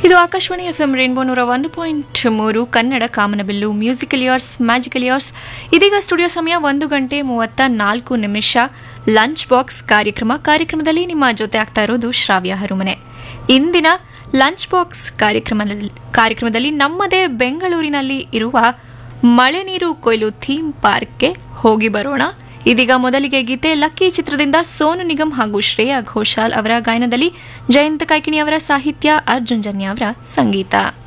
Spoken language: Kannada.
ಇದು ಆಕಾಶವಾಣಿ ಎಫ್ ಎಂ ರೇನ್ಬೋ ನೂರ ಒಂದು ಪಾಯಿಂಟ್ ಮೂರು ಕನ್ನಡ ಕಾಮನಬಿಲ್ಲು ಮ್ಯೂಸಿಕಲ್ ಇಯರ್ಸ್ ಮ್ಯಾಜಿಕಲ್ ಇಯರ್ಸ್ ಇದೀಗ ಸ್ಟುಡಿಯೋ ಸಮಯ ಒಂದು ಗಂಟೆ ಮೂವತ್ತ ನಾಲ್ಕು ನಿಮಿಷ ಲಂಚ್ ಬಾಕ್ಸ್ ಕಾರ್ಯಕ್ರಮ ಕಾರ್ಯಕ್ರಮದಲ್ಲಿ ನಿಮ್ಮ ಜೊತೆ ಆಗ್ತಾ ಇರೋದು ಶ್ರಾವ್ಯ ಹರುಮನೆ ಇಂದಿನ ಲಂಚ್ ಬಾಕ್ಸ್ ಕಾರ್ಯಕ್ರಮದಲ್ಲಿ ಕಾರ್ಯಕ್ರಮದಲ್ಲಿ ನಮ್ಮದೇ ಬೆಂಗಳೂರಿನಲ್ಲಿ ಇರುವ ಮಳೆ ನೀರು ಕೊಯ್ಲು ಥೀಮ್ ಪಾರ್ಕ್ಗೆ ಹೋಗಿ ಬರೋಣ ಇದೀಗ ಮೊದಲಿಗೆ ಗೀತೆ ಲಕ್ಕಿ ಚಿತ್ರದಿಂದ ಸೋನು ನಿಗಮ್ ಹಾಗೂ ಶ್ರೇಯಾ ಘೋಷಾಲ್ ಅವರ ಗಾಯನದಲ್ಲಿ ಜಯಂತ ಕಾಯ್ಕಿಣಿ ಅವರ ಸಾಹಿತ್ಯ ಅರ್ಜುನ್ ಜನ್ಯ ಅವರ ಸಂಗೀತ